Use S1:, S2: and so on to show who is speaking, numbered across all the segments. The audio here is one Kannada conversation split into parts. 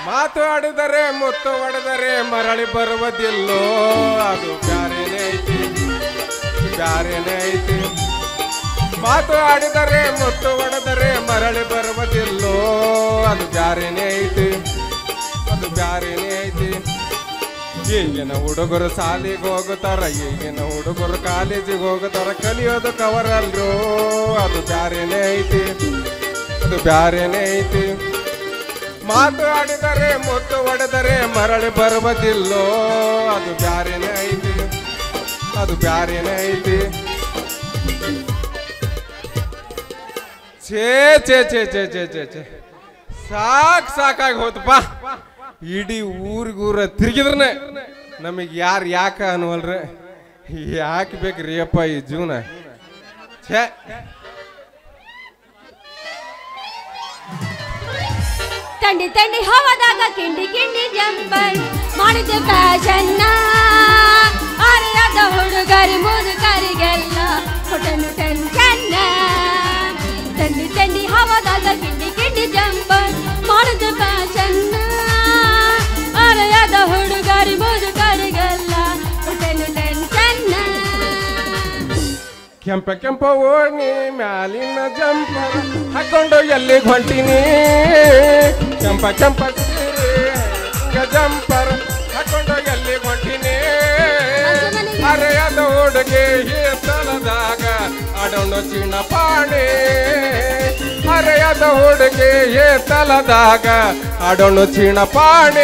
S1: ಮಾತು ಆಡಿದರೆ ಮುತ್ತು ಹೊಡೆದರೆ ಮರಳಿ ಬರುವುದಿಲ್ಲೋ ಅದು ಬ್ಯಾರೇನೇ ಐತಿ ಬ್ಯಾರೇನೇ ಐತಿ ಮಾತು ಆಡಿದರೆ ಮುತ್ತು ಹೊಡೆದರೆ ಮರಳಿ ಬರುವುದಿಲ್ಲೋ ಅದು ಬ್ಯಾರೇನೇ ಐತಿ ಅದು ಬ್ಯಾರೇನೇ ಐತಿ ಈಗಿನ ಹುಡುಗರು ಸಾಲಿಗೆ ಹೋಗುತ್ತಾರ ಈಗಿನ ಹುಡುಗರು ಕಾಲೇಜಿಗೆ ಹೋಗುತ್ತಾರ ಕಲಿಯೋದು ಕವರಲ್ರೋ ಅದು ಬ್ಯಾರೇನೇ ಐತಿ ಅದು ಬ್ಯಾರೇನೇ ಐತಿ ಮಾತು ಆಡಿದರೆ ಮುತ್ತು ಹೊಡೆದರೆ ಮರಳಿ ಬರುವುದಿಲ್ಲೋ ಅದು ಬ್ಯಾರೇನೇ ಐತಿ ಅದು ಬ್ಯಾರೇನೇ ಐತಿ ಛೇ ಛೇ ಛೇ ಛೇ ಛೇ ಛೇ ಛೇ ಸಾಕ್ ಸಾಕಾಗಿ ಹೋತಪ್ಪ ಇಡೀ ಊರಿಗೂರ ತಿರುಗಿದ್ರನೆ ನಮಗೆ ಯಾರು ಯಾಕ ಅನ್ನುವಲ್ರಿ ಯಾಕೆ ಬೇಕ್ರಿ ಅಪ್ಪ ಈ ಜೀವನ ಛೇ
S2: ತಂಡಿ ತಂಡಿ ಹವದಾಗ ಕಿಂಡಿ ಕಿಂಡಿ ಜಂಪರ್ ಮಾಡಿದ ಫ್ಯಾಷನ್ನ ಅರಿಯದ ಹುಡುಗರಿ ಮುದುಕರಿಗೆಲ್ಲ ಹೊಟ್ಟನು ಟೆನ್ಷನ್ನ ತಂಡಿ ತಂಡಿ ಹವದಾಗ ಕಿಂಡಿ ಕಿಂಡಿ ಜಂಪರ್ ಮಾಡಿದ ಫ್ಯಾಷನ್ನ ಅರಿಯದ ಹುಡುಗರಿ ಮುದುಕರಿಗೆಲ್ಲ ಹೊಟ್ಟನು ಟೆನ್ಷನ್ನ
S1: ಕೆಂಪ ಕೆಂಪ ಓಣಿ ಮ್ಯಾಲಿನ ಜಂಪರ್ ಹಾಕೊಂಡು ಎಲ್ಲಿಗೆ ಹೊಂಟಿನಿ ಕೆಂಪ ಕೆಂಪ ಸೀರೆ, ಹಿಂಗ ಜಂಪರ್ ಹಾಕೊಂಡು ಎಲ್ಲಿಗೆ ಹೊಂಟಿನಿ ಅರೆಯದ ಹುಡುಗಿ ತಲದಾಗ ಆಡೋಣ ಚಿನ್ನ ಪಾಣಿ ಅರೆಯದ ಹುಡುಗಿ ತಲದಾಗ ಆಡೋಣ ಚಿನ್ನ ಪಾಣಿ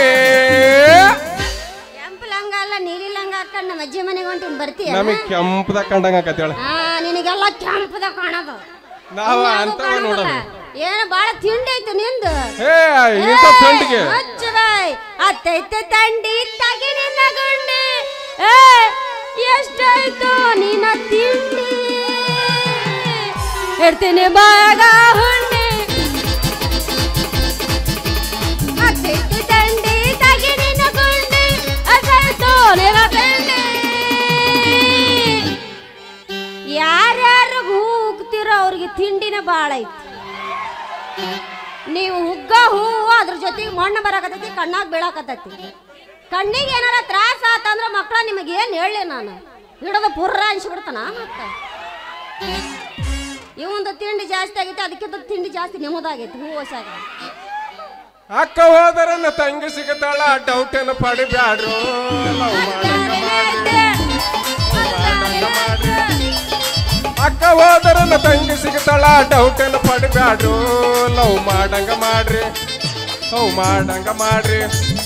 S2: ಕೆಂಪು ಲಂಗ ಅಲ್ಲ ನೀಲಿ ಲಂಗ ಹಾಕೊಂಡು ನಮ್ಮ ಅಜ್ಜಿ ಮನೆಗೆ ಹೊಂಟಿನಿ ಬರ್ತೀಯ
S1: ನಮಗೆ ಕೆಂಪದ ಕಂಡಂಗ ಆಕತ್ತೇಳ
S2: ಆ ನಿನಗೆಲ್ಲ ಕೆಂಪದ ಕಾಣೋದು
S1: ನಾವು
S2: ಇನ್ಯಾಗೂ
S1: ಅಂತವ
S2: ಕಾಣೋದಿಲ್ಲ.
S1: ನೋಡೋಣ
S2: ಏನು ಬಾಳ ತಿಂಡಿ ಐತೆ ನಿಂದು
S1: ಹೇ ಇಂಥ ತಂಡಿಗೆ
S2: ಅಚ್ಚ ಬಾಯ್ ಅತ್ತೈತೆ ತಂಡಿ ತಗಿ ನಿನ್ನ ಗುಂಡಿ ಏ ಎಷ್ಟಾಯ್ತು ನಿನ್ನ ತಿಂಡಿ ಇಡ್ತೀನಿ ಬಾಗ ಹುಂಡಿ ಅತ್ತೈತೆ ತಂಡಿ ತಗಿ ನಿನ್ನ ಗುಂಡಿ ಅಷ್ಟಾಯ್ತು ನಿನ್ನ ತಿಂಡಿ ಯಾರ್ಯಾರು ಹೋಗ್ತಿರೋ ಅವ್ರಿಗೆ ತಿಂಡಿನ ಭಾಳ ಐತಿ ನೀವು ಹುಗ್ಗ ಹೂವು ಅದ್ರ ಜೊತೆಗೆ ಮಣ್ಣು ಬರಾಕತ್ತೈತಿ ಕಣ್ಣಾಗ ಬೀಳಾಕತ್ತೈತಿ ಕಣ್ಣಿಗೆ ಏನಾರ ತ್ರಾಸ ಆತಂದ್ರ ಮಕ್ಕಳ ನಿಮಗೆ ಏನು ಹೇಳಿ ನಾನು ಹಿಡಿದು ಪುರ್ರ ಅನ್ಸ್ಬಿಡ್ತಾನ ಮತ್ತೆ ಇವಂದು ತಿಂಡಿ ಜಾಸ್ತಿ ಆಗೈತಿ ಅದಕ್ಕಿಂತ ತಿಂಡಿ ಜಾಸ್ತಿ ನಿಮ್ಮದಾಗೈತಿ ಹೂವು ಹೊಸಾಗ
S1: ಅಕ್ಕ ಹೋದರನ್ನ ತಂಗಿ ಸಿಗತಾಳ ಡೌಟ್ ಏನು ಪಡಿಬ್ಯಾಡ್ರು ಲವ್ ಮಾಡಂಗ ಮಾಡ್ರಿ. ಮಾಡಂಗ ಮಾಡ್ರಿ. ಅಕ್ಕ ಹೋದರನ್ನ ತಂಗಿ ಸಿಗತಾಳ ಡೌಟ್ ಏನು ಪಡಿಬ್ಯಾಡ್ರು ಲವ್ ಮಾಡಂಗ ಮಾಡ್ರಿ ಲವ್ ಮಾಡಂಗ ಮಾಡ್ರಿ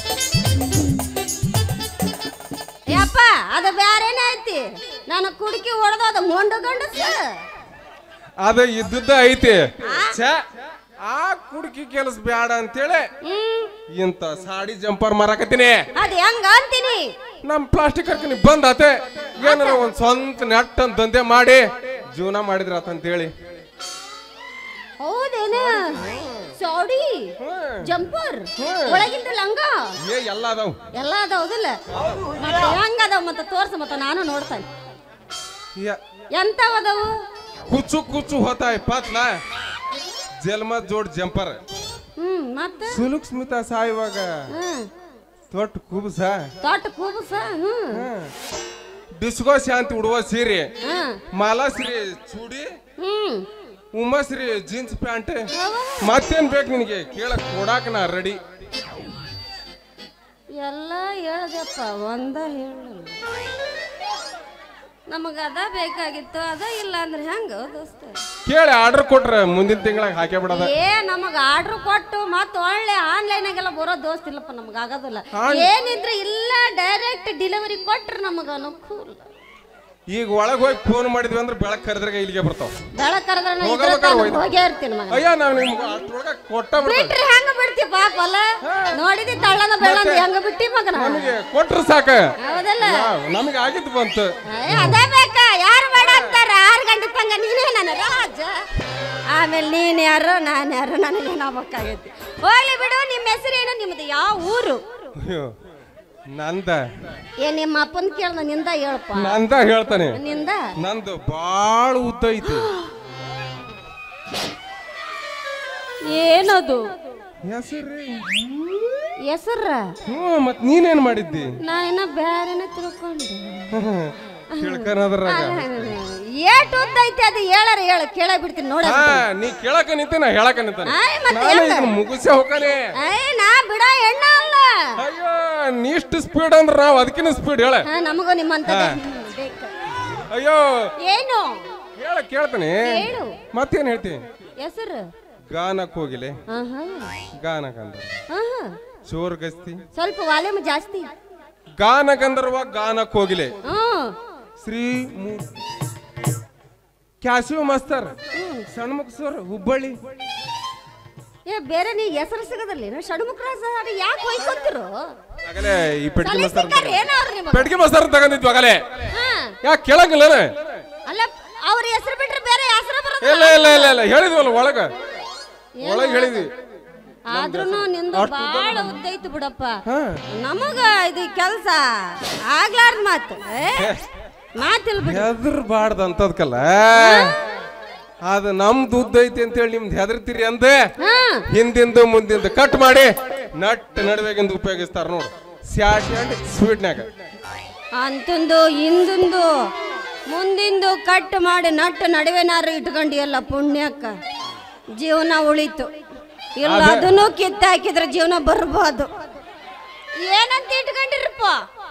S2: ಯಪ್ಪ ಅದು ಬ್ಯಾರೇನೆ ಐತಿ ನಾನು ಕುಡುಕಿ ಹೊಡೆದು ಅದು ಮೊಂಡು ಗಂಡಸ
S1: ಅದು ಇದ್ದದ್ದ ಐತಿ ಛೇ ಆ ಕುಡುಕಿ ಕೆಲಸ ಬ್ಯಾಡ ಅಂತೇಳಿ
S2: ಹ್ಮ್
S1: ಇಂಥ ಸಾಡಿ ಜಂಪರ್ ಮಾರಾಕತ್ತೀನಿ
S2: ಅದು ಹೆಂಗ ಅಂತೀನಿ
S1: ನಮ್ ಪ್ಲಾಸ್ಟಿಕ್ ಕರ್ಕನಿ ಬಂದ್ ಆತೆ ಏನಾರ ಒಂದ್ ಸ್ವಂತ ನೆಟ್ ಅಂತ ದಂಧೆ ಮಾಡಿ ಜೀವನ ಮಾಡಿದ್ರ ಅಂತೇಳಿ
S2: ಹೌದೇನ ಸಾಡಿ ಜಂಪರ್
S1: ಹ್ಮ್.
S2: ಒಳಗಿಂದ ಲಂಗ
S1: ಏ ಎಲ್ಲ ಅದಾವ್
S2: ಎಲ್ಲ ಅದಾವದಿಲ್ಲ ಮತ್ತೆ ಹೆಂಗ ಅದಾವ ಮತ್ತೆ ತೋರ್ಸ ಮತ್ತೆ ನಾನು ನೋಡ್ತಾನೆ
S1: ಯ-
S2: ಎಂತಾವ ಅದಾವು
S1: ಕುಚ್ಚು ಕುಚ್ಚು ಹೋತಾಯ್ ಪಾತ್ಲ ಜಲ್ಮ ಜೋಡ್ ಜಂಪರ್
S2: ಹ್ಮ್ ಮತ್ತೆ
S1: ಸುಲುಕ್ ಸ್ಮಿತಾ ಸಾಯುವಾಗ
S2: ಹ್ಮ್
S1: ತೊಟ್ಟು ಕುಬ್ಸ
S2: ತೋಟ ಕೂಬಸ ಹ್ಮ್
S1: ಡಿಸ್ಕೋ ಶಾಂತಿ ಉಡುವ ಸೀರೆ
S2: ಹ್ಮ್
S1: ಮಾಲಾಶ್ರೀ ಚೂಡಿ
S2: ಹ್ಮ್
S1: ಉಮ್ಮಶ್ರೀ ಜೀನ್ಸ್ ಪ್ಯಾಂಟ್ ಮತ್ತೇನ್ ಬೇಕು ನಿನಗೆ ಕೇಳಕ್ ಕೊಡಾಕ ನಾ ರೆಡಿ
S2: ಎಲ್ಲ ಹೇಳ್ದಪ್ಪ ಒಂದ ಹೇಳಲ್ಲ ನಮಗ ಅದ ಬೇಕಾಗಿತ್ತು ಅದ ಇಲ್ಲ ಅಂದ್ರೆ ಹೆಂಗ ದೋಸ್ತ
S1: ಕೇಳಿ ಆರ್ಡರ್ ಕೊಟ್ರೆ ಮುಂದಿನ ತಿಂಗಳಾಗ ಹಾಕೇ ಬಿಡದ
S2: ಏ ನಮಗ ಆರ್ಡರ್ ಕೊಟ್ಟು ಮತ್ತ ಒಳ್ಳೆ ಆನ್ಲೈನ್ ಆಗೆಲ್ಲ ಬರೋ ದೋಸ್ತ್ ಇಲ್ಲಪ್ಪ ನಮಗ ಆಗೋದಿಲ್ಲ
S1: ಆನ್-
S2: ಏನಿದ್ರೆ ಇಲ್ಲ ಡೈರೆಕ್ಟ್ ಡೆಲಿವರಿ ಕೊಟ್ರೆ ನಮಗ ಅನುಕೂಲ
S1: ಈಗ ಒಳಗ್ ಹೋಗಿ ಫೋನ್ ಮಾಡಿದ್ವಿ ಅಂದ್ರೆ ಬೆಳಕ್ ಕರೆದ್ರಾಗ ಇಲ್ಲಿಗೆ ಬರ್ತಾವ
S2: ಬೆಳಕ್ ಕರೆದ್ರೆ ನಾ ಇದ್ರ
S1: ಹೋಗ್ಬೇಕಾದ್ರೆ
S2: ತನಕ
S1: ಹೋಯ್ತು.
S2: ಹೋಗೇ ಇರ್ತೀನಿ ಮಗ
S1: ಅಯ್ಯ ನಾವ್ ನಿಮ್ಗೆ ಅಷ್ಟ್ರೊಳಗ ಕೊಟ್ಟ ಬಿಡ್ತೇವೆ
S2: ಬಿಟ್ರಿ ಹೆಂಗ ಬಿಡ್ತಿ ಪಾಪ ಅಲ್ಲ ನೋಡಿದಿ ತಳ್ಳನ ಬೆಳ್ಳಂದ
S1: ಮತ್ತೆ?
S2: ಹೆಂಗ ಬಿಟ್ಟಿ ಮಗನ
S1: ನಮಗೆ ಕೊಟ್ರ ಸಾಕ
S2: ಹೌದಲ್ಲ
S1: ನಮಗೆ ಆಗಿದ್ದು ಬಂತು
S2: ಏ, ಅದೇ ಬೇಕಾ ಯಾರು ಬೇಡ ಅಂತಾರ ಆರು ಗಂಟೆ ತಂಗ ನೀನೇ ನನ್ನ ರಾಜ ಆಮೇಲೆ ನೀನ್ ಯಾರು ನಾನು ಯಾರು ನನಗೆ ಬೇಕಾಗೈತಿ ಹೋಗ್ಲಿ ಬಿಡು ನಿಮ್ಮ ಹೆಸರೇನು ನಿಮ್ದು ಯಾವ ಊರು
S1: ಅಯ್ಯೋ ನಂದ
S2: ಏ ನಿಮ್ಮ ಅಪ್ಪನ ಕೇಳ್ದ ನಿಂದ ಹೇಳಪ್ಪ
S1: ನಂದ ಹೇಳ್ತಾನೆ
S2: ನಿಂದ
S1: ನಂದು ಬಾಳ ಉದ್ದ ಐತಿ
S2: ಏನದು
S1: ಹೆಸರು
S2: ಹೆಸರ
S1: ಹ್ಞೂ ಮತ್ ನೀನೇನ್ ಮಾಡಿದ್ದಿ
S2: ನಾ ಇನ್ನ ಬೇರೆನೆ ತಿಳ್ಕೊಂಡೆ
S1: ತಿಳ್ಕನದ್ರಾಗ
S2: ಏಟ್ ಉದ್ದ ಐತಿ ಅದು ಹೇಳಾರ ಹೇಳು ಕೇಳ ಬಿಡ್ತೀನಿ ನೋಡ
S1: ಹಾ ನೀ ಕೇಳಕ ನಿಂತೆ ನಾ ಹೇಳಕ ನಿಂತ
S2: ಆಯ್ ಮತ್ತೆ
S1: ನಾನು
S2: ಹೆಂಗ?
S1: ಇದನ್ನ ಮುಗಿಸೇ ಹೋಗ್ತಾನೆ
S2: ಏಯ್ ನಾ ಬಿಡ ಎಣ್ಣ ಅಲ್ಲ
S1: ಅಯ್ಯೋ ನೀ ಇಷ್ಟು ಸ್ಪೀಡ್ ಅಂದ್ರ ನಾವ್ ಅದಕ್ಕಿನ ಸ್ಪೀಡ್ ಹೇಳ
S2: ಹಾ ನಮಗೂ ನಿಮ್ಮಂತದ ಬೇಕು
S1: ಅಯ್ಯೋ
S2: ಏನು
S1: ಹೇಳ ಕೇಳ್ತಾನೆ
S2: ಹೇಳು
S1: ಮತ್ತೇನ್ ಹೇಳ್ತಿ
S2: ಹೆಸರು
S1: ಗಾನಕ್ ಹೋಗಿಲೆ
S2: ಆಹಾ
S1: ಗಾನಕ್ ಅಂದ್ರ
S2: ಆಹಾ
S1: ಚೋರ್ ಗಸ್ತಿ
S2: ಸ್ವಲ್ಪ ವಾಲ್ಯೂಮ್ ಜಾಸ್ತಿ
S1: ಗಾನ ಗಂಧರ್ವ ಗಾನಕ್ ಹೋಗಿಲೆ
S2: ಹ್ಮ್
S1: ಶ್ರೀ ಮು- Casio master Shanmukha sir Hubballi
S2: ಏ ಬೇರೆ ನೀ ಹೆಸರು ಸಿಗದಲ್ಲಿ ಷಣ್ಮುಖರಾಜ ಸರ್ ಯಾಕೆ ಹೊಯ್ಕೊಂತಿರು
S1: ಆಗಲೇ ಈ ಪೆಟ್ಗೆ ಮಾಸ್ತರ್
S2: ಸಲ್ಲಿಸಿದ್ದಾರೆ ಏನವ್ರು ನಿಮಗೆ
S1: ಪೆಟ್ಗೆ ಮಾಸ್ತರ್ ತಗೊಂಡಿದ್ವಿ ಆಗಲೇ
S2: ಹಾ
S1: ಯಾಕೆ ಕೇಳಂಗಿಲ್ಲ
S2: ಅಲ್ಲ ಅವ್ರ ಹೆಸರು ಬಿಟ್ರೆ ಬೇರೆ ಹೆಸರು ಬರೋದು
S1: ಇಲ್ಲ ಇಲ್ಲ ಇಲ್ಲ ಇಲ್ಲ ಹೇಳಿದ್ವಲ್ಲ ಒಳಗ ಒಳಗ್ ಹೇಳಿದ್ವಿ
S2: ಆದ್ರೂ ನಿಂದು ಬಾಳ ಉದ್ದೈತು ಬಿಡಪ್ಪ
S1: ಹಾ
S2: ನಮಗ ಇದು ಕೆಲಸ ಆಗ್ಲಾರ್ದ ಮಾತು ಏ, ಮಾತಿಲ್ ಬಿಡು
S1: ಹೆದರ್ಬಾರ್ದು ಅಂತದ್ಕಲ್ಲ ಅದ ನಮ್ದು ಉದ್ದ ಐತಿ ಅಂತೇಳಿ ನಿಮ್ದು ಹೆದರ್ತೀರಿ ಅಂದೆ
S2: ಹಾ
S1: ಹಿಂದಿಂದು ಮುಂದಿಂದು ಕಟ್ ಮಾಡಿ ನಟ್ ನಡುವೆಗಿಂದ ಉಪಯೋಗಿಸ್ತಾರ ನೋಡು ಸ್ಯಾಟ್ ಅಂಡ್ ಸ್ವೀಟ್ನ್ಯಾಗ
S2: ಅಂತಂದು ಹಿಂದಿಂದು ಮುಂದಿಂದು ಕಟ್ ಮಾಡಿ ನಟ್ಟು ನಡುವೆನಾರು ಇಟ್ಕೊಂಡಿಯಲ್ಲ ಪುಣ್ಯಕ್ಕ ಜೀವನ ಉಳಿತು ಇಲ್ಲ ಅದನ್ನು ಕಿತ್ತ ಹಾಕಿದ್ರೆ ಜೀವನ ಬರ್ಬೋದು ಏನಂತ ಇಟ್ಕೊಂಡಿರಪ್ಪ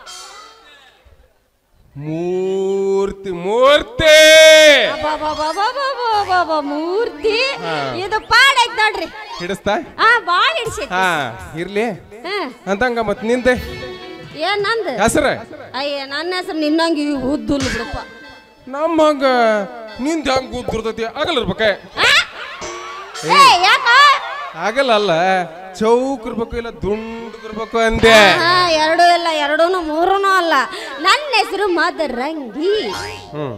S1: ಮೂರ್ತಿ ಮೂರ್ತಿ
S2: ಅಬ್ಬಬ್ಬಬ್ಬಬ್ಬಬ್ಬಬ್ಬಬ್ಬ, ಮೂರ್ತಿ ಇದು ಪಾಡೈತ್ ನೋಡ್ರಿ
S1: ಹಿಡಿಸ್ತಾ
S2: ಆ ಬಾಳ ಹಿಡ್ಸೈತಿ
S1: ಹಾ ಇರ್ಲಿ
S2: ಹಾ
S1: ಅಂತಂಗ ಮತ್ ನಿಂದೆ
S2: ಏನ್ ನಂದು
S1: ಹೆಸರ
S2: ಅಯ್ಯ ನನ್ನ ಹೆಸರು ನಿನ್ನಂಗೆ ಉದ್ದುಲ್ ಬಿಡಪ್ಪ
S1: ನಮ್ಮ ಹಂಗ ನಿಂದ ಹಂಗ ಉದ್ದಿರ್ತೈತಿ ಆಗಲ್ಲ ಇರ್ಬೇಕ
S2: ಆ? ಏ ಯಾಕ
S1: ಆಗಲ್ಲ ಅಲ್ಲ ಚೌಕ್ ಇರ್ಬೇಕು ಇಲ್ಲ ದುಂಡ್ಗಿರ್ಬೇಕು ಅಂದೆ
S2: ಹಾ ಎರಡು ಇಲ್ಲ ಎರಡೂನು ಮೂರೂನು ಅಲ್ಲ ನನ್ನ ಹೆಸರು ಮದರಂಗಿ
S1: ಹ್ಮ್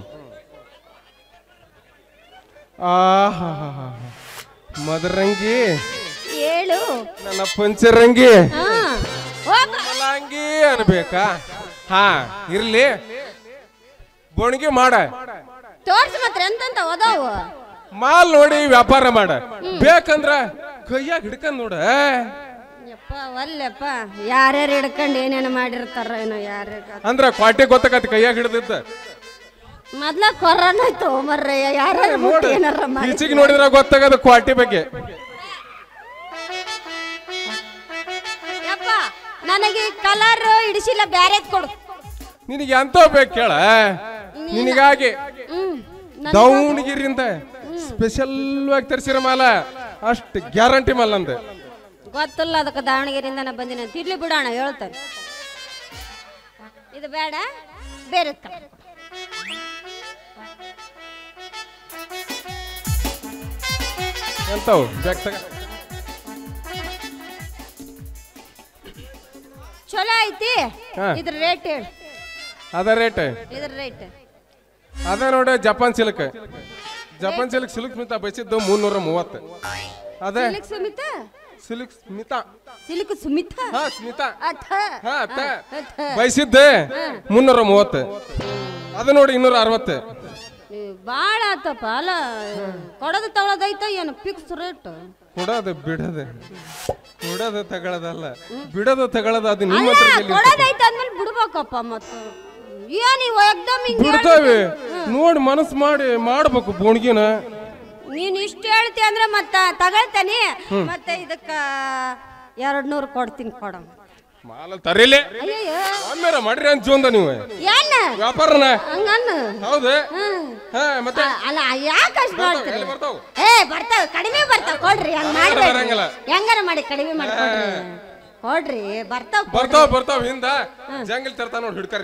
S1: ಆಹಾ ಮದರಂಗಿ
S2: ಏಳು
S1: ನನ್ನ ಪಂಚರಂಗಿ
S2: ಹಾ ಹೋಗ
S1: ಕಮಲಾಂಗಿ ಅನ್ಬೇಕಾ ಹಾ ಇರ್ಲಿ ಬೋಣಿಗೆ ಮಾಡ
S2: ತೋರ್ಸು ಮಾತ್ರ ಎಂತೆಂತ ಓದಾವು
S1: ಮಾಲ್ ನೋಡಿ ವ್ಯಾಪಾರ ಮಾಡ ಬೇಕಂದ್ರ ಕೈಯಾಗ ಹಿಡ್ಕೊಂಡ್ ನೋಡ
S2: ಯಪ್ಪ ಒಲ್ಲೆಪ್ಪ ಯಾರ್ಯಾರು ಹಿಡ್ಕೊಂಡು ಏನೇನು ಮಾಡಿರ್ತಾರ ಏನೋ ಯಾರ್ಯಾರು
S1: ಅಂದ್ರ ಕ್ವಾಟಿ ಗೊತ್ತಾಗತ್ತೆ ಕೈಯಾಗ ಹಿಡ್ದಿತ್ತ
S2: ಮೊದ್ಲ ಕೊರೋನಾ ಆಯ್ತು ಮರ್ರಯ್ಯ ಯಾರ್ಯಾರು
S1: ನೋಡ
S2: ಬಿಟ್ಟು ಏನಾರ ಮಾಡಿ
S1: ಈಚೆಗೆ ನೋಡಿದ್ರ ಗೊತ್ತಾಗದ ಕ್ವಾಟಿ ಬಗ್ಗೆ
S2: ಯಪ್ಪ ನನಗೆ ಕಲರ್ ಇಡಿಸಿಲ್ಲ ಬ್ಯಾರೆ ಕೊಡು
S1: ನಿನಗೆ ಎಂತ ಬೇಕು ಕೇಳ ನಿನಗಾಗಿ
S2: ಹ್ಮ್ ನನ್-
S1: ದಾವಣಗಿರಿಯಿಂದ ಸ್ಪೆಷಲ್ ಆಗಿ ತರಿಸಿರ ಮಾಲ ಅಷ್ಟು ಗ್ಯಾರಂಟಿ ಮಾಲ್ ಅಂದೆ
S2: ಗೊತ್ತಿಲ್ಲ ಅದಕ್ಕೆ ದಾವಣಗೆರೆಯಿಂದ ನಾ ಬಂದಿನ ಅಂತ ಇರ್ಲಿ ಬಿಡೋಣ ಹೇಳ್ತಾರೆ ಇದು ಬೇಡ ಬೇರೆ ತಗೋ.
S1: ಎಂತವು ಬ್ಯಾಗ್ ತಗ
S2: ಚಲೋ ಐತಿ
S1: ಹಾ.
S2: ಇದ್ರ ರೇಟ್ ಹೇಳು
S1: ಅದ ರೇಟ್
S2: ಇದ್ರ ರೇಟ್
S1: ಅದ ನೋಡ Japan silk Japan silk silk Smitha ಬಯಸಿದ್ದು ಮುನ್ನೂರ ಮೂವತ್ತು ಅದೇ
S2: silk Sumitha
S1: silk Smitha
S2: silk Sumitha
S1: ಹಾ ಸ್ಮಿತಾ
S2: ಅಥ
S1: ಹಾ ಅತ್ತ
S2: ಅಥ.
S1: ಬಯಸಿದ್ದೆ ಮುನ್ನೂರ ಮೂವತ್ತು ಅದು ನೋಡಿ ಇನ್ನೂರ ಅರವತ್ತು
S2: ಏ, ಬಾಳ ಆತಪ್ಪ ಅಲ್ಲ ಕೊಡೋದು ತಗೊಳೋದೈತ ಏನು ಫಿಕ್ಸ್ ರೇಟ್
S1: ಕೊಡೋದು ಬಿಡೋದು ಕೊಡೋದು ತಗೊಳ್ಳೋದಲ್ಲ ಬಿಡೋದು ತಗೊಳ್ಳೋದು ಅದು ನಿಮ್ಮ
S2: ಅಲ್ಲ
S1: ಹತ್ರ ಎಲ್ಲಿ ಇರ್ತದೆ?
S2: ಕೊಡೋದೈತ ಅಂದ್ಮೇಲೆ ಬಿಡ್ಬೇಕಪ್ಪ ಮತ್ತು ಏನ್ ಇವ ಎಕ್ದಮ್ ಹಿಂಗೆ
S1: ಬಿಡ್ತಾವೆ ನೋಡಿ ಮನಸ್ಸು ಮಾಡಿ ಮಾಡ್ಬೇಕು ಬೋಣ್ಗಿನ
S2: ನೀನ್ ಇಷ್ಟು ಹೇಳ್ತಿ ಅಂದ್ರೆ ಮತ್ತ ತಗೊಳ್ತಾನೆ ಮತ್ತೆ ಇದಕ್ಕ ಎರಡ್ ನೂರು ಕೊಡ್ತೀನಿ ಕೊಡ
S1: ಮಾಲ ತರಿಲೆ
S2: ಅಯ್ಯಯ್ಯೋ
S1: ಒಮ್ಮೆರ ಮಾಡ್ರಿ ಅಂತ ಜೀವನದ ನೀವು
S2: ಏನ್
S1: ವ್ಯಾಪಾರನ
S2: ಹಂಗನ್ನು
S1: ಹೌದು
S2: ಹ್ಮ್.
S1: ಹಾ ಮತ್ತೆ
S2: ಆ, ಅಲ್ಲ ಯಾಕೆ ಅಷ್ಟು ಮಾಡ್ತೀರಿ
S1: ಎಲ್ಲಿ ಬರ್ತಾವು
S2: ಏ ಬರ್ತಾವ ಕಡಿಮೆ ಬರ್ತಾವ ಕೊಡ್ರಿ ಹಂಗ ಮಾಡ್ಬೇಡ್ರಿ
S1: ಬರಂಗಿಲ್ಲ.
S2: ಹೆಂಗಾರ ಮಾಡಿ ಕಡಿಮೆ ಮಾಡಿ ಕೊಡ್ರಿ ಕೊಡ್ರಿ ಬರ್ತಾವ
S1: ಬರ್ತಾವ ಬರ್ತಾವ ಹಿಂದ ಜಂಗಲ್ ತರ್ತಾ ನೋಡಿ ಹಿಡ್ಕರಿ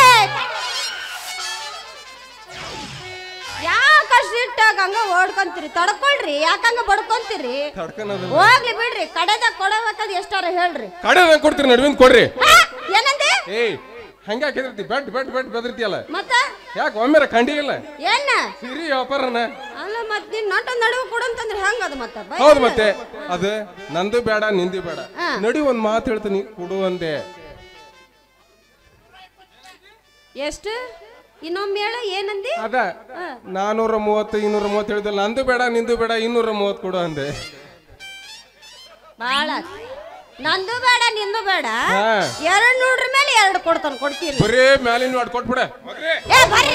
S2: ಯಾಕಷ್ಟು ಇಟ್ಟಾಗ ಹಂಗ ಓಡ್ಕೊಂತೀರಿ ತಡ್ಕೊಳ್ರಿ ಯಾಕಂಗ ಬಡ್ಕೊಂತೀರಿ
S1: ತಡ್ಕನದ
S2: ಹೋಗ್ಲಿ ಬಿಡ್ರಿ ಕಡೆದಾಗ ಕೊಡಬೇಕಾದ್ ಎಷ್ಟಾರ ಹೇಳ್ರಿ
S1: ಕಡೆ ಕೊಡ್ತೀರಿ ನಡುವಿನ ಕೊಡ್ರಿ
S2: ಆ, ಏನಂದೆ
S1: ಏಯ್ ಹಂಗ ಹೆದರ್ತಿ ಬೆಟ್ ಬೆಟ್ ಬೆಟ್ ಬೆದರ್ತಿಯಲ್ಲ
S2: ಮತ್ತ
S1: ಯಾಕೆ ಒಮ್ಮೆರ ಕಂಡಿಗಿಲ್ಲ
S2: ಏನ
S1: ಹಿರಿ ವ್ಯಾಪಾರನ
S2: ಅಲ್ಲ ಮತ್ ನೀನ್ ನಟ ನಡುವು ಕೊಡಂತಂದ್ರೆ ಹೆಂಗ ಅದು ಮತ್ತ ಬೈ-
S1: ಹೌದು ಮತ್ತೆ ಅದು ನಂದು ಬೇಡ ನಿಂದು ಬೇಡ
S2: ಹಾ.
S1: ನಡಿ ಒಂದ್ ಮಾತು ಹೇಳ್ತೀನಿ ಕೊಡು ಅಂದೆ
S2: ಎಷ್ಟು ಇನ್ನೊಮ್ಮೆ ಹೇಳ ಏನಂದಿ
S1: ಅದ ನಾನೂರ ಮೂವತ್ತು ಇನ್ನೂರ ಮೂವತ್ತು ಹೇಳಿದಲ್ಲ ನಂದು ಬೇಡ ನಿಂದು ಬೇಡ ಇನ್ನೂರ ಮೂವತ್ತು ಕೊಡು ಅಂದೆ
S2: ಬಾಳ ನಂದು ಬೇಡ ನಿಂದು ಬೇಡ
S1: ಹಾ.
S2: ಎರಡು ನೂಡ್ರ ಮೇಲೆ ಎರಡು ಕೊಡ್ತಾನೆ ಕೊಡ್ತೀರಿ
S1: ಬರೇ ಮ್ಯಾಲಿನ ಮಾಡಿ ಕೊಟ್ಬಿಡ
S2: ಏ ಬರ್ರಿ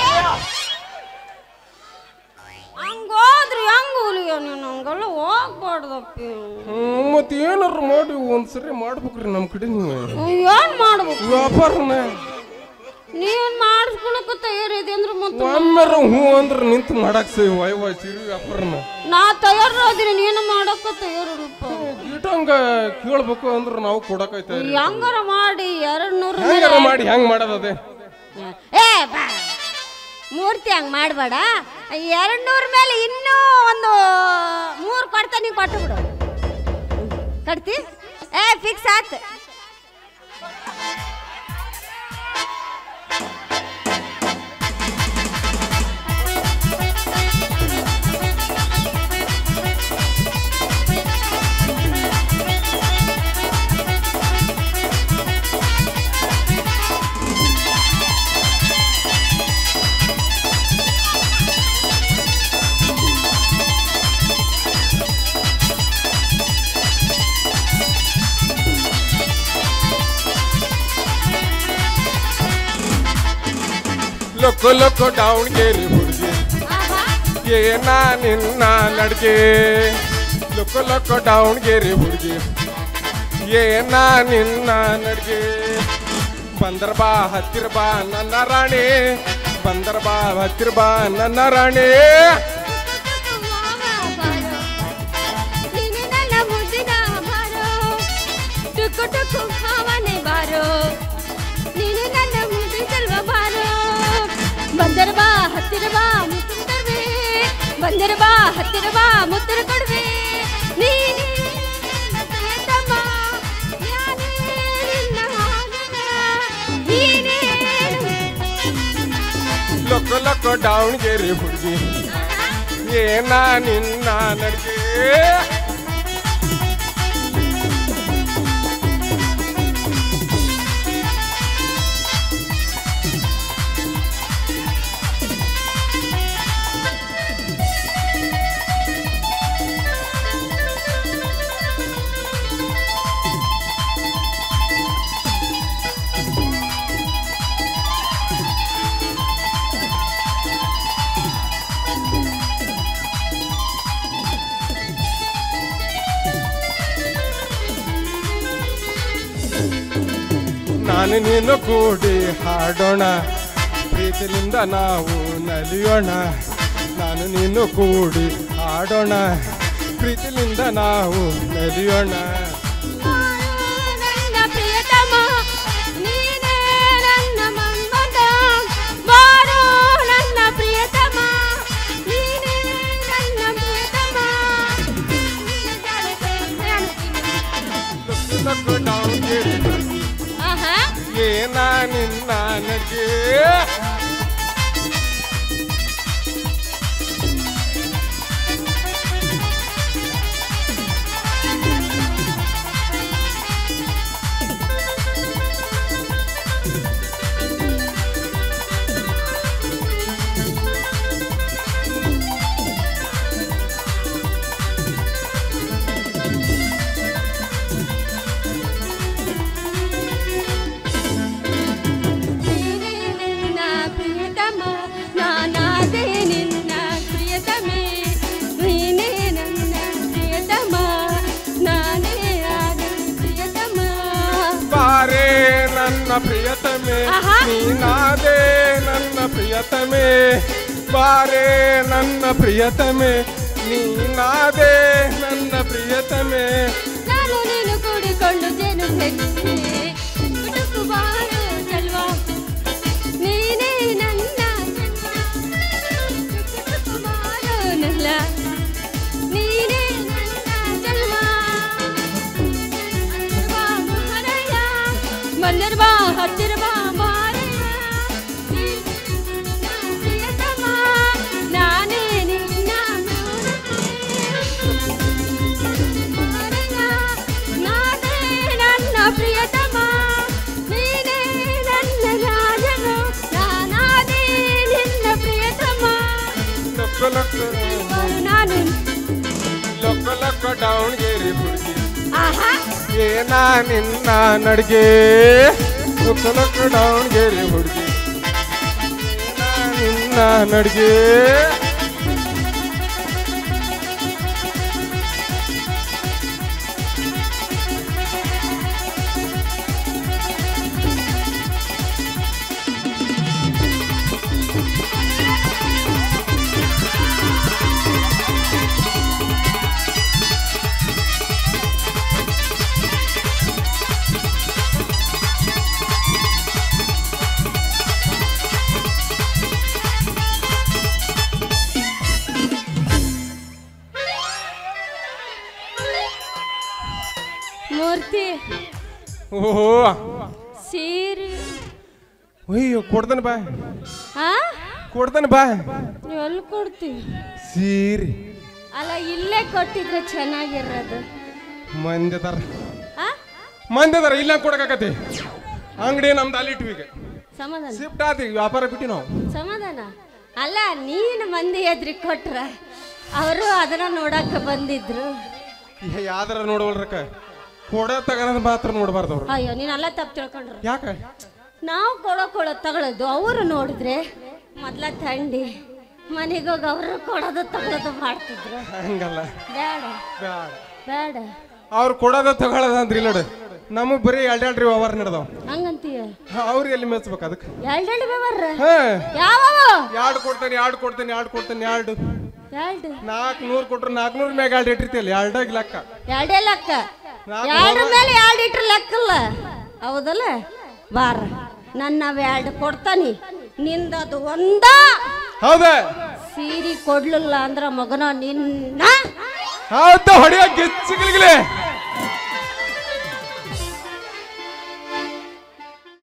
S2: ಹಂಗೋದ್ರಿ ಹಂಗ ಹುಲಿಯ ನೀನು ಹಂಗೆಲ್ಲ ಹೋಗ್ಬಾರ್ದಪ್ಪಿ
S1: ಹ್ಮ್ ಮತ್ತೆ ಏನಾರ ಮಾಡಿ ಒಂದ್ಸರಿ ಮಾಡ್ಬೇಕ್ರಿ ನಮ್ಮ ಕಡೆ ನೀವು
S2: ಏನ್ ಮಾಡ್ಬೇಕು
S1: ವ್ಯಾಪಾರನ
S2: ನೀನ್ ಮಾಡಿಸ್ಕೊಳಕ ತಯಾರಿದೆ ಅಂದ್ರೆ ಮತ್ತೆ
S1: ಒಮ್ಮೆರ ಹ್ಞೂ ಅಂದ್ರೆ ನಿಂತು ಮಾಡಕ್ ಸೈ ವೈ ವೈ ಚಿರಿ ವ್ಯಾಪಾರನ
S2: ನಾ ತಯಾರಾದಿನಿ ನೀನು ಮಾಡಕ್ಕ ತಯಾರಿರಪ್ಪ
S1: ಗೀಟಂಗ ಕೇಳ್ಬೇಕು ಅಂದ್ರೆ ನಾವು ಕೊಡಕೈತೆ
S2: ಹೆಂಗಾರ ಮಾಡಿ ಎರಡ್ ನೂರು
S1: ಹೆಂಗಾರ ಮಾಡಿ ಹೆಂಗ್ ಮಾಡೋದದೇ
S2: ಏ ಬಾ ಮೂರ್ತಿ ಹಂಗ್ ಮಾಡಬೇಡ ಎರಡ್ ನೂರ ಮೇಲೆ ಇನ್ನೂ ಒಂದು ಮೂರು ಕೊಡ್ತಾ ನೀ ಕೊಟ್ಟು ಬಿಡು ಕಟ್ತಿ ಏ ಫಿಕ್ಸ್ ಆತ್
S1: ಲೊಕ್ಕ ಲೊಕ್ಕ ದಾವಣಗೆರೆ ಹುಡುಗಿ ಏನ ನಿನ್ನ ನಡ್ಗೆ ಲೊಕ್ಕ ಲೊಕ್ಕ ದಾವಣಗೆರೆ ಹುಡುಗಿ ಏನ ನಿನ್ನ ನಡ್ಗೆ ಬಂದರ ಬಾ ಹತ್ತಿರ ಬಾ ನನ್ನ ರಾಣಿ ಬಂದರ ಬಾ ಹತ್ತಿರ ಬಾ ನನ್ನ ರಾಣಿ
S2: ಟುಕು ಟುಕು ಭಾವನೆ ಬಾರೋ ನೀನು ನನ್ನ ಮುದ್ದಿಸಲ್ವ ಬಾರೋ ಬಂದರ ಬಾ ಹತ್ತಿರ ಬಾ ಮುತ್ತಿನ ತರುವೆ ಬಂದರ ಬಾ ಹತ್ತಿರ ಬಾ ಮುತ್ತಿನ ಕೊಡುವೆ ನೀನೇ ನನ್ನ ಪ್ರಿಯತಮ, ನಾನೇ ನಿನ್ನ ಹಾಗನ, ನೀನೇ
S1: ಲೊಕ್ಕ ಲೊಕ್ಕ ದಾವಣಗೆರೆ ಹುಡುಗಿ ಏನ ನಿನ್ನ ನಡ್ಗೆ ನಾನು ನೀನು ಕೂಡಿ ಹಾಡೋಣ ಪ್ರೀತಿಲಿಂದ ನಾವು ನಲಿಯೋಣ ನಾನು ನೀನು ಕೂಡಿ ಹಾಡೋಣ ಪ್ರೀತಿಲಿಂದ ನಾವು ನಲಿಯೋಣ
S2: ನನ್ನ ಪ್ರಿಯತಮ ನೀನೇ ನನ್ನ ಮನ್ಮಥ ಬಾರೋ ನನ್ನ ಪ್ರಿಯತಮ ನೀನೇ ನನ್ನ ಪ್ರಿಯತಮ
S1: ಲೊಕ್ಕ ದಾವಣಗೆರೆ
S2: ಆಹಾ
S1: ಏನ ನಿನ್ನ ನಡ್ಗೆ
S2: ನೀನೇ ನಿನ್ನ ಪ್ರಿಯತಮ ನಾನಾದೆ ನಿನ್ನ ಪ್ರಿಯತಮೆ ನೀನೇ ನನ್ನ ಪ್ರಿಯತಮ ನಾನೇ ಆದ ಪ್ರಿಯತಮ
S1: ಬಾರೆ ನನ್ನ ಪ್ರಿಯತಮೆ
S2: ಆಹಾ.
S1: ನೀನಾದೆ ನನ್ನ ಪ್ರಿಯತಮೆ ಬಾರೆ ನನ್ನ ಪ್ರಿಯತಮೆ ನೀನಾದೆ ನನ್ನ ಪ್ರಿಯತಮೆ
S2: ನಾನು ನೀನು ಕೂಡಿಕೊಂಡು ಜೇನು ತೆಗೆಸಿ ಕುಟುಕು ಬಾರು ಚಲ್ವಾ ನೀನೇ ನನ್ನ ಕುಟುಕು ಬಾರು ನಲ್ಲ ನೀನೇ ನನ್ನ ಜನ್ಮ ಬಾ ಮಹಾರಾಯ ಬಂದರ್ ಬಾ ಹತ್ತಿರ ಬಾ ಮಾರಯ್ಯ ಪ್ರಿಯತಮ ನಾನೇ ನಿನ್ನ ನಾನೇ ನನ್ನ ಪ್ರಿಯತಮ ನೀನೇ ನನ್ನ ರಾಜನು ನಾನಾದೇ ನಿನ್ನ ಪ್ರಿಯತಮ
S1: ಲೊಕ್ಕ ಲೊಕ್ಕ
S2: ನಾನು
S1: ಲೊಕ್ಕ ಲೊಕ್ಕ ದಾವಣಗೆರೆ ಹುಡುಗಿ
S2: ಆಹಾ
S1: ಏನ ನಿನ್ನ ನಡ್ಗೆ ಲುಕ್ ದಾವಣಗೆರೆ ಹುಡುಗಿ ಏನ ನಿನ್ನ ನಡ್ಗೆ
S2: ಮೂರ್ತಿ
S1: ಓಹೋ
S2: ಸೀರೆ
S1: ಅಯ್ಯೋ ಕೊಡ್ತಾನೆ ಬಾ
S2: ಹಾ
S1: ಕೊಡ್ತಾನೆ ಬಾ
S2: ಎಲ್ಲಿ ಕೊಡ್ತೀವಿ
S1: ಸೀರೆ
S2: ಅಲ್ಲ ಇಲ್ಲೇ ಕೊಟ್ಟಿದ್ರೆ ಚೆನ್ನಾಗಿರೋದು
S1: ಮಂದಿ ಅದಾರ
S2: ಆ
S1: ಮಂದಿ ಅದಾರ ಇಲ್ಲ ಕೊಡಕಾಕತಿ ಅಂಗಡಿ ನಮ್ದು ಅಲ್ಲಿ ಇಟ್ವಿ ಈಗ
S2: ಸಮಾಧಾನ
S1: ಶಿಫ್ಟ್ ಆತಿ ವ್ಯಾಪಾರ ಬಿಟ್ಟಿ ನಾವು
S2: ಸಮಾಧಾನ ಅಲ್ಲ ನೀನು ಮಂದಿ ಎದ್ರಿಗೆ ಕೊಟ್ರ ಅವರು ಅದನ್ನ ನೋಡಕ್ಕೆ ಬಂದಿದ್ರು
S1: ಯಾವ್ದಾರ ನೋಡವಲ್ರಕ್ಕ ಕೊಡ ತಗೋದ್ ಮಾತ್ರ ನೋಡ್ಬಾರ್ದು ಅವ್ರು
S2: ಅಯ್ಯೋ ನೀನು ಅಲ್ಲ ತಪ್ಪು ತಿಳ್ಕೊಂಡ್ರು
S1: ಯಾಕ
S2: ನಾವು ಕೊಡೋ ಕೊಡೋ ತಗೊಳ್ಳೋದು ಅವರು ನೋಡಿದ್ರೆ ಮೊದ್ಲ ತಂಡಿ ಮನೆಗೋಗಿ ಅವರು ಕೊಡೋದು ತಗೊಳ್ಳೋದು ಮಾಡ್ತಿದ್ರು
S1: ಹಂಗಲ್ಲ
S2: ಬೇಡ
S1: ಬ್ಯಾಡ
S2: ಬೇಡ
S1: ಅವ್ರು ಕೊಡೋದ ತಗೊಳ್ಳೋದ ಅಂದ್ರಿ ಇಲ್ಲ ನೋಡು ನಮಗ್ ಬರೀ ಎರಡೆರಡು ವ್ಯವಹಾರ ನಡೆದಾವ
S2: ಹಂಗಂತೀಯ
S1: ಅವ್ರು ಎಲ್ಲಿ ಮೆಚ್ಬೇಕು ಅದಕ್ಕೆ
S2: ಎರಡೆರಡು ವ್ಯವಹಾರ
S1: ಹಾ
S2: ಯಾವ
S1: ಎರಡು ಕೊಡ್ತೇನೆ ಎರಡು ಕೊಡ್ತೇನೆ ಎರಡು ಕೊಡ್ತೇನೆ ಎರಡು
S2: ಎರಡು
S1: ನಾಲ್ಕು ನೂರು ಕೊಟ್ರು ನಾಲ್ಕು ನೂರು ಮ್ಯಾಗ ಎರಡು ಇಟ್ಟಿರ್ತಿಯಲ್ಲ ಎರಡಾಗಿ ಲೆಕ್ಕ
S2: ಎರಡೇ ಲೆಕ್ಕ
S1: ನಾಲ್ಕು
S2: ಎರಡ್ರ ಮೇಲೆ ಎರಡು ಇಟ್ರ ಲೆಕ್ಕಲ್ಲ ಹೌದಲ್ಲ ಬಾರ ನನ್ನ ನಾವ್ ಎರಡು ಕೊಡ್ತಾನಿ ನಿಂದದು ಒಂದ
S1: ಹೌದಾ
S2: ಸೀರೆ ಕೊಡ್ಲಿಲ್ಲ ಅಂದ್ರ ಮಗನ ನಿನ್ನ
S1: ಹೌದಾ ಹೊಡಿಯ ಗಿಚ್ಚಿಗಿಲಿಗಿಲಿ